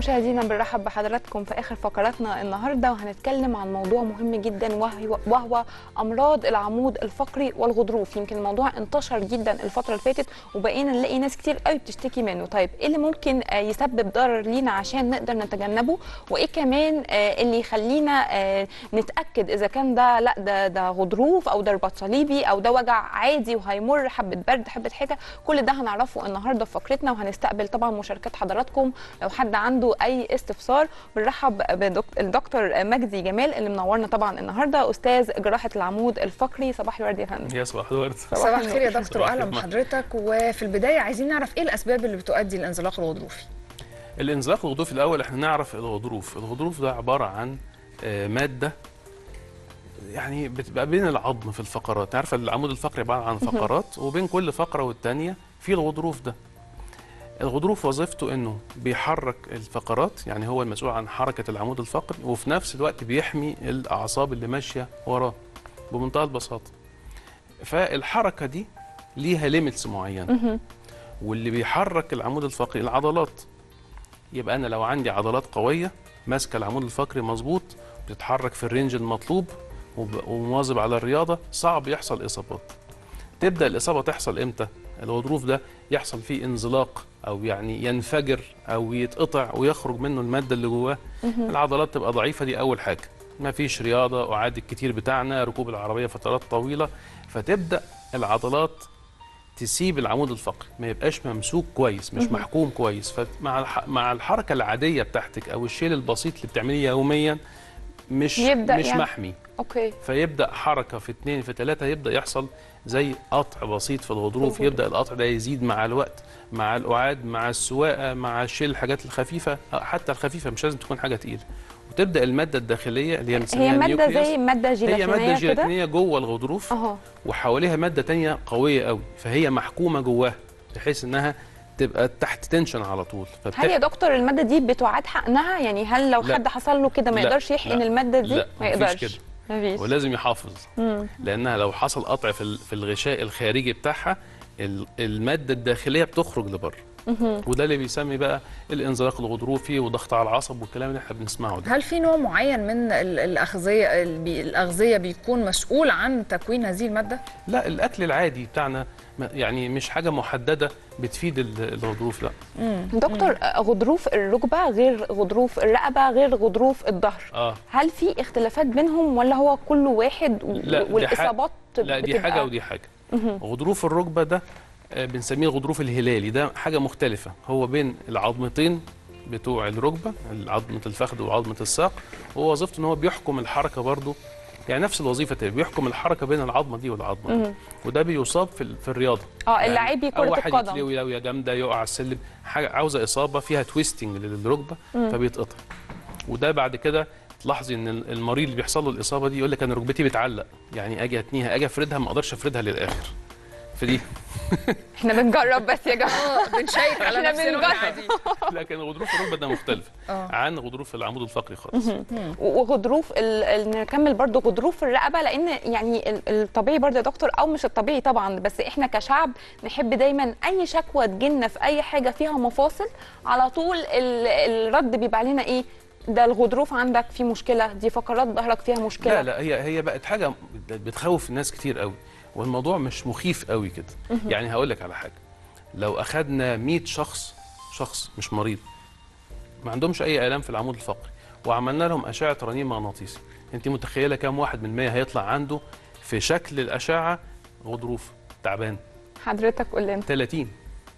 مشاهدينا بنرحب بحضراتكم في اخر فقراتنا النهارده وهنتكلم عن موضوع مهم جدا وهو, وهو امراض العمود الفقري والغضروف يمكن الموضوع انتشر جدا الفتره اللي فاتت وبقينا نلاقي ناس كتير قوي بتشتكي منه طيب ايه اللي ممكن آه، يسبب ضرر لينا عشان نقدر نتجنبه وايه كمان آه، اللي يخلينا آه، نتاكد اذا كان ده لا ده ده غضروف او ده رباط صليبي او ده وجع عادي وهيمر حبه برد حبه حاجه كل ده هنعرفه النهارده في فقرتنا وهنستقبل طبعا مشاركات حضراتكم لو حد عنده اي استفسار بنرحب بالدكتور مجدي جمال اللي منورنا طبعا النهارده استاذ جراحه العمود الفقري صباح الورد يا فندم يا صباح الورد صباح الخير يا دكتور صباح اهلا الخير. بحضرتك وفي البدايه عايزين نعرف ايه الاسباب اللي بتؤدي للانزلاق الغضروفي الانزلاق الغضروفي الاول احنا نعرف الغضروف الغضروف ده عباره عن آه، ماده يعني بتبقى بين العظم في الفقرات عارفه العمود الفقري عباره عن فقرات وبين كل فقره والتانيه في الغضروف ده الغضروف وظيفته انه بيحرك الفقرات يعني هو المسؤول عن حركه العمود الفقري وفي نفس الوقت بيحمي الاعصاب اللي ماشيه وراه بمنتهى البساطه فالحركه دي ليها ليميتس معينه واللي بيحرك العمود الفقري العضلات يبقى انا لو عندي عضلات قويه ماسكه العمود الفقري مظبوط بتتحرك في الرينج المطلوب وب- ومواظب على الرياضه صعب يحصل اصابات تبدا الاصابه تحصل امتى الغضروف ده يحصل فيه انزلاق او يعني ينفجر او يتقطع ويخرج منه الماده اللي جواه العضلات تبقى ضعيفه دي اول حاجه ما فيش رياضه اعاد الكتير بتاعنا ركوب العربيه فترات طويله فتبدا العضلات تسيب العمود الفقري ما يبقاش ممسوك كويس مش محكوم كويس فمع الح... مع الحركه العاديه بتاعتك او الشيل البسيط اللي بتعمليه يوميا مش يبدأ مش يعني- محمي اوكي فيبدا حركه في اثنين في ثلاثه يبدا يحصل زي قطع بسيط في الغضروف الغضروف. يبدا القطع ده يزيد مع الوقت مع القعاد مع السواقه مع شيل الحاجات الخفيفه أو حتى الخفيفه مش لازم تكون حاجه تقيله وتبدا الماده الداخليه اللي هي بنسميها هي ماده النيوكليوس. زي ماده هي جيلاتينيه ماده كده جيلاتينيه جوه الغضروف اهو وحواليها ماده تانية قويه قوي فهي محكومه جواها بحيث انها تبقى تحت تنشن على طول فبتح... هل يا دكتور الماده دي بتعاد حقنها يعني هل لو لا. حد حصل له كده ما لا. يقدرش يحقن لا. الماده دي لا، ما مفيش يقدرش كده. مفيش ولازم يحافظ مم. لانها لو حصل قطع في ال- في الغشاء الخارجي بتاعها ال- الماده الداخليه بتخرج لبره وده اللي بيسمي بقى الانزلاق الغضروفي وضغط على العصب والكلام اللي احنا بنسمعه ده هل في نوع معين من ال- الاغذيه ال- بي- الاغذيه بيكون مسؤول عن تكوين هذه الماده لا الاكل العادي بتاعنا ما- يعني مش حاجه محدده بتفيد ال- الغضروف لا دكتور آه، غضروف الركبه غير غضروف الرقبه غير غضروف الظهر اه هل في اختلافات بينهم ولا هو كل واحد و- لا، دي والاصابات لا دي بتبقى- حاجه ودي حاجه غضروف الركبه ده آه، بنسميه الغضروف الهلالي ده حاجه مختلفه هو بين العظمتين بتوع الركبه عظمه الفخذ وعظمه الساق وهو وظيفته ان هو بيحكم الحركه برضو يعني نفس الوظيفه تاني بيحكم الحركه بين العظمه دي والعظمه دي وده بيصاب في ال- في الرياضه اه اللاعبي أو كره واحد القدم يتلوي لويه جامده يقع على السلم حاجه عاوزه اصابه فيها تويستنج للركبه فبيتقطع وده بعد كده تلاحظي ان المريض اللي بيحصل له الاصابه دي يقول لك انا ركبتي بتعلق يعني اجي اتنيها اجي افردها ما اقدرش افردها للاخر في دي احنا بنجرب بس يا جماعه اه بنشيك على إحنا نفسنا بنجرب. عادي لكن غضروف الركبه ده مختلف آه. عن غضروف العمود الفقري خالص وغضروف ال... ال... نكمل برضو غضروف الرقبه لان يعني ال- الطبيعي برضو يا دكتور او مش الطبيعي طبعا بس احنا كشعب نحب دايما اي شكوى تجيلنا في اي حاجه فيها مفاصل على طول ال... الرد بيبقى علينا ايه ده الغضروف عندك فيه مشكله دي فقرات ظهرك فيها مشكله لا لا هي هي بقت حاجه بتخوف الناس كتير قوي والموضوع مش مخيف قوي كده يعني هقول لك على حاجه لو اخذنا 100 شخص شخص مش مريض ما عندهمش اي الام في العمود الفقري وعملنا لهم اشعه رنين مغناطيسي انت متخيله كام واحد من 100 هيطلع عنده في شكل الاشعه غضروف تعبان حضرتك قول لنا 30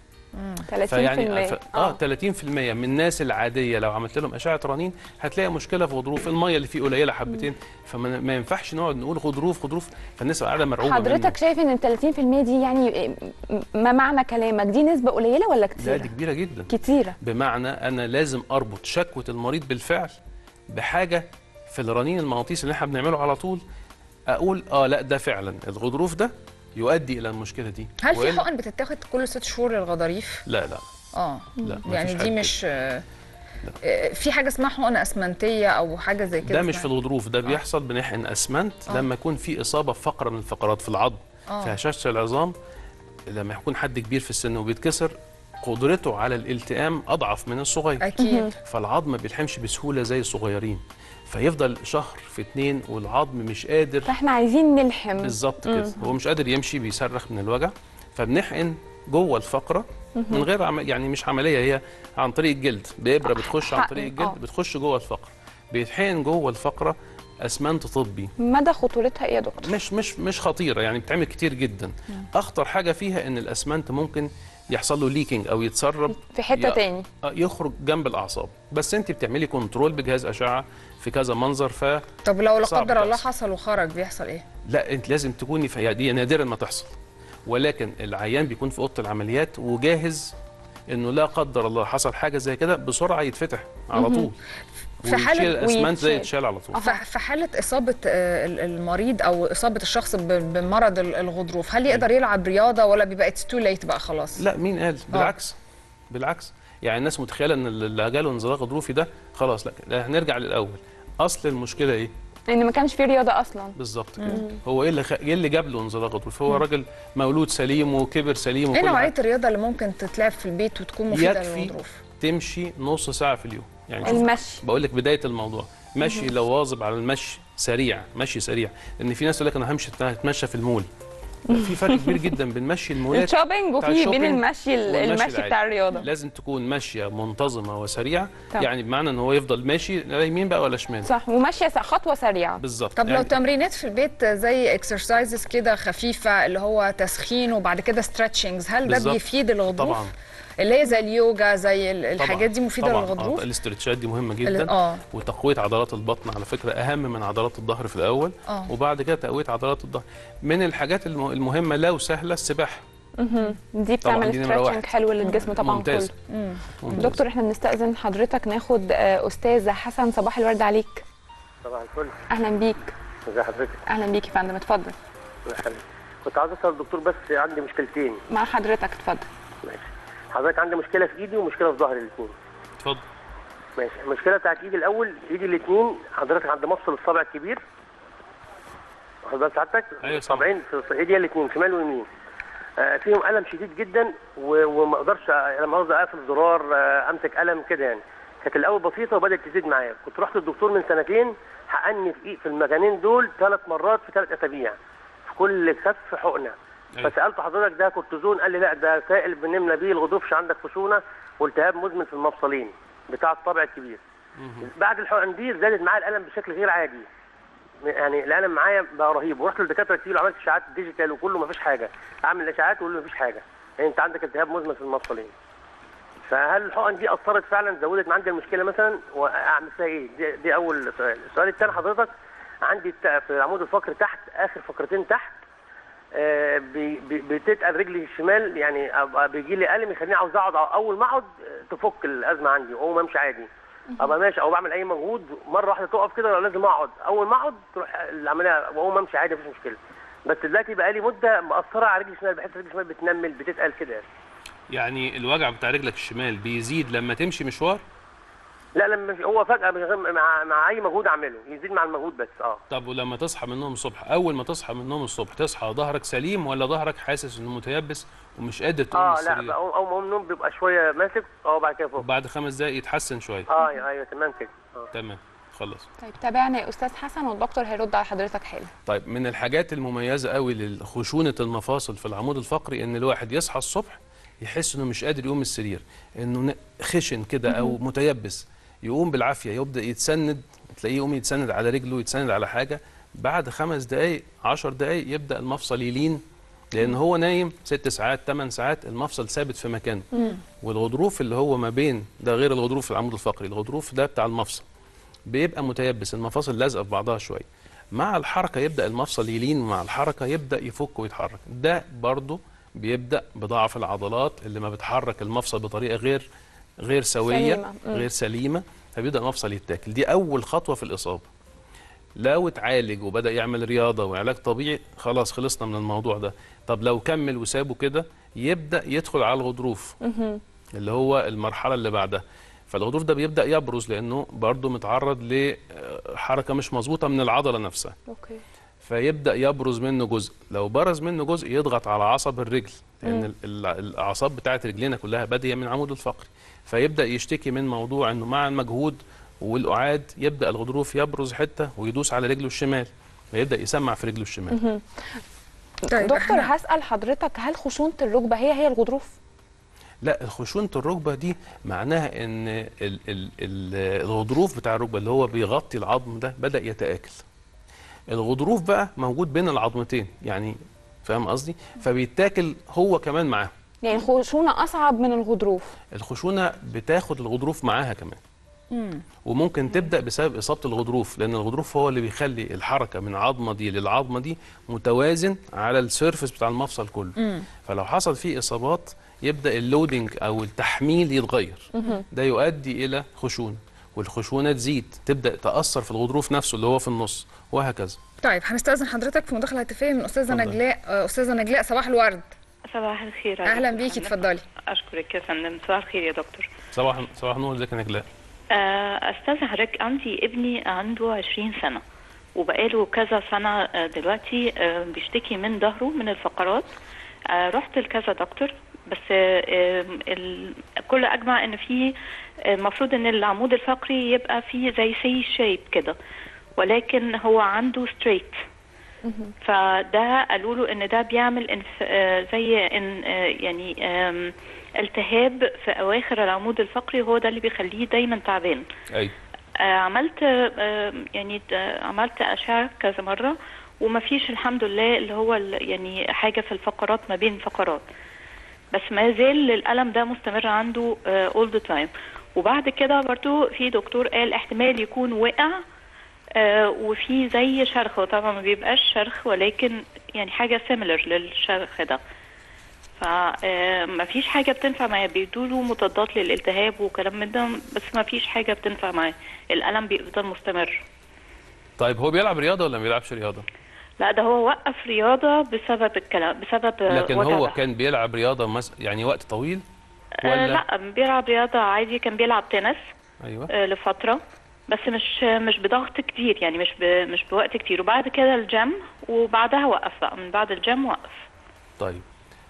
30% فيعني ف... اه اه 30% من الناس العاديه لو عملت لهم اشعه رنين هتلاقي مشكله في غضروف الميه اللي فيه قليله حبتين فما ما ينفعش نقعد نقول غضروف غضروف فالناس قاعده مرعوبه منه. حضرتك شايف ان ال 30% دي يعني ما معنى كلامك دي نسبه قليله ولا لا كتيره دي كبيره جدا كتيره بمعنى انا لازم اربط شكوى المريض بالفعل بحاجه في الرنين المغناطيسي اللي احنا بنعمله على طول اقول اه لا ده فعلا الغضروف ده يؤدي الى المشكله دي هل في وإلا- حقن بتتاخد كل ست شهور للغضاريف لا لا اه لا مفيش يعني حاجة دي كده. مش آه، آه، في حاجه اسمها حقن اسمنتيه او حاجه زي كده ده مش في اسمها- الغضروف ده بيحصل بنحقن اسمنت لما يكون في اصابه في فقره من الفقرات في العظم آه. في هشاشه العظام لما يكون حد كبير في السن وبيتكسر قدرته على الالتئام اضعف من الصغير اكيد فالعظم ما بيلحمش بسهوله زي الصغيرين فيفضل شهر في اتنين والعظم مش قادر فاحنا عايزين نلحم بالظبط كده هو مش قادر يمشي بيصرخ من الوجع فبنحقن جوه الفقره من غير عم... يعني مش عمليه هي عن طريق الجلد بابره بتخش عن حقن، طريق آه. الجلد بتخش جوه الفقره بيتحقن جوه الفقره اسمنت طبي مدى خطورتها ايه يا دكتور مش مش مش خطيره يعني بتعمل كتير جدا اخطر حاجه فيها ان الاسمنت ممكن يحصل له ليكينج او يتسرب في حته يا- تاني آه، يخرج جنب الاعصاب بس انت بتعملي كنترول بجهاز اشعه في كذا منظر ف طب لو لا صعب قدر الله تحصل. حصل وخرج بيحصل ايه لا انت لازم تكوني في دي نادرا ما تحصل ولكن العيان بيكون في اوضه العمليات وجاهز انه لا قدر الله حصل حاجه زي كده بسرعه يتفتح على طول في حالة- ويتشيل الاسمنت زي ويتشال. يتشال على طول ف- في حالة إصابة آه، ال- المريض أو إصابة الشخص ب- بمرض ال- الغضروف هل يقدر يلعب رياضة ولا بيبقى اتس تو ليت بقى خلاص؟ لا مين قال بالعكس بالعكس يعني الناس متخيله ان اللي جاله انزلاق غضروفي ده خلاص لا لا، هنرجع للاول اصل المشكله ايه ان ما كانش في رياضه اصلا بالظبط كده هو ايه اللي خ... ايه اللي جاب له انزلاق غضروفي هو راجل مولود سليم وكبر سليم إيه وكل نوعية حاجه الرياضة اللي ممكن تتلعب في البيت وتكون مفيدة يكفي للغضروف؟ تمشي نص ساعه في اليوم يعني شوف المشي بقول لك بدايه الموضوع مشي لو واظب على المشي سريع مشي سريع لان في ناس تقول لك انا همشي اتمشى في المول لا، في فرق كبير جدا بين مشي المولات الشوبينج بتاع وفي بين الشوبينج المشي ال- والمشي المشي العادي. بتاع الرياضه لازم تكون ماشيه منتظمه وسريعه طبعا. يعني بمعنى ان هو يفضل ماشي لا يمين بقى ولا شمال صح وماشيه س- خطوه سريعه بالظبط طب لو يعني تمرينات في البيت زي اكسرسايزز كده خفيفة اللي هو تسخين وبعد كده ستريتشنجز هل ده بالظبط. بيفيد الغضروف؟ طبعا اللي هي زي اليوجا زي ال- طبعاً. الحاجات دي مفيدة طبعاً. للغضروف؟ آه الاسترتشات دي مهمه ال- جدا اه وتقويه عضلات البطن على فكره اهم من عضلات الظهر في الاول اه وبعد كده تقويه عضلات الظهر من الحاجات الم- المهمه لو سهله السباحه دي بتعمل دي نمرة ستريتشنج واحد. حلو للجسم طبعا ممتاز كله مم. ممتاز. دكتور احنا بنستأذن حضرتك ناخد آه، استاذ حسن صباح الورد عليك صباح الفل اهلا بيك ازي حضرتك اهلا بيك يا فندم اتفضل الله يخليك كنت عايز اسال الدكتور بس عندي مشكلتين مع حضرتك اتفضل ماشي حضرتك عندي مشكله في ايدي ومشكله في ظهري الاثنين اتفضل ماشي المشكله بتاعت ايدي الاول ايدي الاثنين حضرتك عند مفصل الصابع الكبير واخد بال سعادتك أيوة طبعا. صابعين في في ايدي الاثنين شمال ويمين آه فيهم الم شديد جدا و- وما اقدرش آه، لما عاوز اقفل زرار آه امسك قلم كده يعني كانت الاول بسيطه وبدات تزيد معايا كنت رحت للدكتور من سنتين حقني في إيه- في المكانين دول ثلاث مرات في ثلاث اسابيع في كل كف حقنه أيوة. فسالت حضرتك ده كورتيزون قال لي لا ده سائل بنملى بيه الغضروفش عندك خشونه والتهاب مزمن في المفصلين بتاع الطابع الكبير بعد الحقن دي زادت معايا الالم بشكل غير عادي يعني الالم معايا بقى رهيب ورحت للدكاتره كتير وعملت اشاعات ديجيتال وكله مفيش حاجه اعمل اشاعات ويقول لي مفيش حاجه يعني انت عندك التهاب مزمن في المفصلين فهل الحقن دي اثرت فعلا زودت من عندي المشكله مثلا واعمل فيها ايه دي, دي اول سؤال السؤال الثاني حضرتك عندي الت- في العمود الفقري تحت اخر فقرتين تحت آه، بي- بي- بتتقل رجلي الشمال يعني ابقى بيجي لي الم يخليني عاوز اقعد اول ما اقعد آه، تفك الازمه عندي واقوم امشي عادي ابقى ماشي او بعمل اي مجهود مره واحده تقف كده ولا لازم اقعد اول ما اقعد تروح العمليه واقوم امشي عادي مفيش مشكله بس دلوقتي بقى لي مده مأثره على رجلي الشمال بحس رجلي الشمال بتنمل بتتقل كده يعني. يعني الوجع بتاع رجلك الشمال بيزيد لما تمشي مشوار لا لما مش- هو فجاه من غير مع, مع اي مجهود اعمله يزيد مع المجهود بس اه طب ولما تصحى من النوم الصبح اول ما تصحى من النوم الصبح تصحى ظهرك سليم ولا ظهرك حاسس انه متيبس ومش قادر تقوم من اه لا السرير بقى اول ما اقوم من النوم بيبقى شويه ماسك اه بعد كده فوق وبعد خمس دقايق يتحسن شويه اه ايوه تمام كده اه تمام خلص طيب تابعنا يا استاذ حسن والدكتور هيرد على حضرتك حالا طيب من الحاجات المميزه قوي لخشونه المفاصل في العمود الفقري ان الواحد يصحى الصبح يحس انه مش قادر يقوم من السرير انه ن- خشن كده او متيبس يقوم بالعافيه يبدا يتسند تلاقيه يقوم يتسند على رجله يتسند على حاجه بعد خمس دقائق عشر دقائق يبدا المفصل يلين لان هو نايم ست ساعات ثمان ساعات المفصل ثابت في مكانه والغضروف اللي هو ما بين ده غير الغضروف في العمود الفقري الغضروف ده بتاع المفصل بيبقى متيبس المفاصل لازقه في بعضها شويه مع الحركه يبدا المفصل يلين ومع الحركه يبدا يفك ويتحرك ده برضه بيبدا بضعف العضلات اللي ما بتحرك المفصل بطريقه غير غير سويه سليمة. مم. غير سليمه فبيبدا المفصل يتاكل دي اول خطوه في الاصابه لو اتعالج وبدا يعمل رياضه وعلاج طبيعي خلاص خلصنا من الموضوع ده طب لو كمل وسابه كده يبدا يدخل على الغضروف اللي هو المرحله اللي بعدها فالغضروف ده بيبدا يبرز لانه برضه متعرض لحركه مش مظبوطه من العضله نفسها اوكي فيبدا يبرز منه جزء لو برز منه جزء يضغط على عصب الرجل لان ال- ال- الاعصاب بتاعه رجلينا كلها باديه من العمود الفقري فيبدا يشتكي من موضوع انه مع المجهود والقعاد يبدا الغضروف يبرز حته ويدوس على رجله الشمال فيبدا يسمع في رجله الشمال طيب دكتور احنا هسال حضرتك هل خشونه الركبه هي هي الغضروف لا خشونه الركبه دي معناها ان ال ال ال الغضروف بتاع الركبه اللي هو بيغطي العظم ده بدا يتاكل الغضروف بقى موجود بين العظمتين يعني فاهم قصدي فبيتاكل هو كمان معاه يعني الخشونه اصعب من الغضروف الخشونه بتاخد الغضروف معاها كمان وممكن تبدا بسبب اصابه الغضروف لان الغضروف هو اللي بيخلي الحركه من عظمه دي للعظمه دي متوازن على السيرفس بتاع المفصل كله فلو حصل فيه اصابات يبدا اللودنج او التحميل يتغير ده يؤدي الى خشونه والخشونه تزيد تبدا تاثر في الغضروف نفسه اللي هو في النص وهكذا طيب هنستاذن حضرتك في مداخله هاتفيه من استاذه اتفضل. نجلاء آه، استاذه نجلاء صباح الورد صباح الخير يا اهلا دكتور بيكي فندم. اتفضلي اشكرك يا فندم صباح الخير يا دكتور صباح صباح النور ازيك يا نجلاء آه، استاذ حضرتك عندي ابني عنده 20 سنه وبقاله كذا سنه آه، دلوقتي آه، بيشتكي من ظهره من الفقرات آه، رحت لكذا دكتور بس آه، آه، ال- كل اجمع ان في آه، المفروض ان العمود الفقري يبقى فيه زي سي شيب كده ولكن هو عنده ستريت فده قالوا له ان ده بيعمل انف... آه، زي ان آه، يعني آم، التهاب في اواخر العمود الفقري هو ده اللي بيخليه دايما تعبان ايوه آه، عملت آه، يعني آه، عملت اشعه كذا مره وما فيش الحمد لله اللي هو ال- يعني حاجه في الفقرات ما بين الفقرات بس ما زال الالم ده مستمر عنده اول ذا تايم وبعد كده برضو في دكتور قال احتمال يكون وقع آه، وفي زي شرخ وطبعا ما بيبقاش شرخ ولكن يعني حاجه سيميلر للشرخ ده فما فيش حاجه بتنفع معاه بيدوله مضادات للالتهاب وكلام من ده بس ما فيش حاجه بتنفع معاه الالم بيفضل مستمر طيب هو بيلعب رياضه ولا ما بيلعبش رياضه لا ده هو وقف رياضه بسبب الكلام بسبب لكن وجع هو ده. كان بيلعب رياضه مس... يعني وقت طويل آه ولا لا بيلعب رياضه عادي كان بيلعب تنس ايوه آه لفتره بس مش مش بضغط كتير يعني مش ب... مش بوقت كتير وبعد كده الجيم وبعدها وقف بقى من بعد الجيم وقف طيب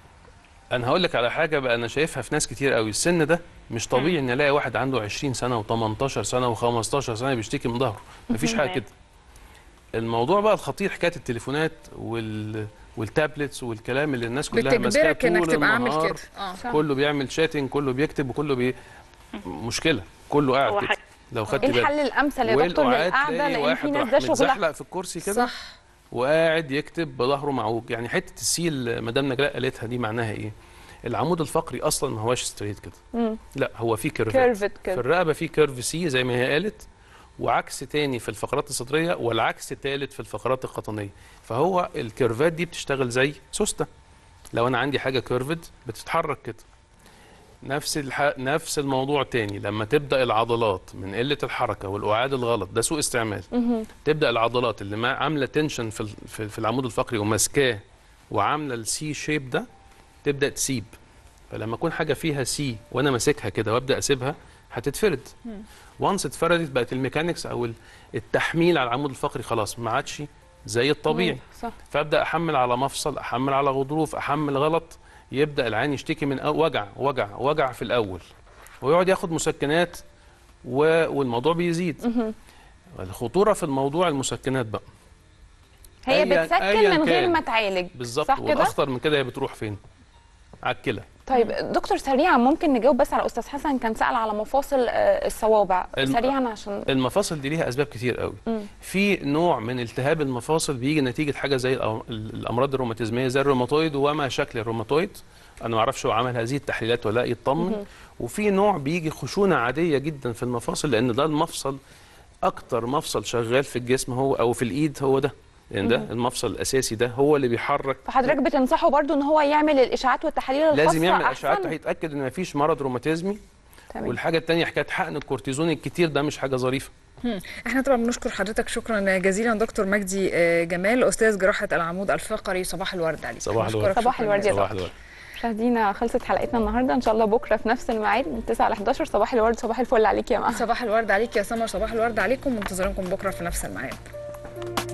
انا هقول لك على حاجه بقى انا شايفها في ناس كتير قوي السن ده مش طبيعي ان الاقي واحد عنده 20 سنه و18 سنه و15 سنه بيشتكي من ظهره مفيش حاجه تمام. كده الموضوع بقى الخطير حكايه التليفونات وال والتابلتس والكلام اللي الناس كلها ماسكاه بتجبرك انك طول تبقى عامل النهار. كده اه صح. كله بيعمل شاتنج كله بيكتب وكله بي... مشكله كله قاعد هو كده حقيقي. لو خدت ايه بالك الحل الامثل يا دكتور والقعاد للقعده تلاقي لان واحد في ناس راح ده شغلها متزحلق في الكرسي كده صح وقاعد يكتب بظهره معوج يعني حته السيل مدام نجلاء قالتها دي معناها ايه العمود الفقري اصلا ما هواش ستريت كده مم. لا هو في كيرفات كيرفت في كده الرقبه في كيرف سي زي ما هي قالت وعكس تاني في الفقرات الصدريه والعكس تالت في الفقرات القطنيه فهو الكيرفات دي بتشتغل زي سوسته لو انا عندي حاجه كيرفد بتتحرك كده نفس الح... نفس الموضوع تاني لما تبدا العضلات من قله الحركه والقعاد الغلط ده سوء استعمال تبدا العضلات اللي ما عامله تنشن في ال- في في العمود الفقري وماسكاه وعامله السي شيب ده تبدا تسيب فلما اكون حاجه فيها سي وانا ماسكها كده وابدا اسيبها هتتفرد وانس اتفردت بقت الميكانكس او ال- التحميل على العمود الفقري خلاص ما عادش زي الطبيعي صح فابدا احمل على مفصل احمل على غضروف احمل غلط يبدا العين يشتكي من أو- وجع وجع وجع في الاول ويقعد ياخد مسكنات و... والموضوع بيزيد الخطوره في الموضوع المسكنات بقى هي أياً- بتسكن أياً من غير كان. ما تعالج بالظبط صح كده والاخطر من كده هي بتروح فين على الكلى طيب دكتور سريعا ممكن نجاوب بس على استاذ حسن كان سال على مفاصل آه، الصوابع الم- سريعا عشان المفاصل دي ليها اسباب كتير قوي في نوع من التهاب المفاصل بيجي نتيجه حاجه زي الأم- الامراض الروماتيزميه زي الروماتويد وما شكل الروماتويد انا ما اعرفش هو عمل هذه التحليلات ولا لا يطمن وفي نوع بيجي خشونه عاديه جدا في المفاصل لان ده المفصل اكتر مفصل شغال في الجسم هو او في الايد هو ده لان ده المفصل الاساسي ده هو اللي بيحرك فحضرتك بتنصحه برضو ان هو يعمل الاشاعات والتحاليل الخاصه لازم يعمل أحسن؟ اشعاعات هيتاكد ان مفيش مرض روماتيزمي تمام. والحاجه الثانيه حكايه حقن الكورتيزون الكتير ده مش حاجه ظريفه احنا طبعا بنشكر حضرتك شكرا جزيلا دكتور مجدي آه، جمال استاذ جراحه العمود الفقري صباح الورد عليك صباح بنشكرك الورد. صباح شكراً الورد يا جزيلاً. صباح الورد مشاهدينا خلصت حلقتنا النهارده ان شاء الله بكره في نفس الميعاد من 9 ل 11 صباح الورد صباح الفل عليك يا مها صباح الورد عليك يا سمر صباح الورد عليكم منتظرينكم بكره في نفس الميعاد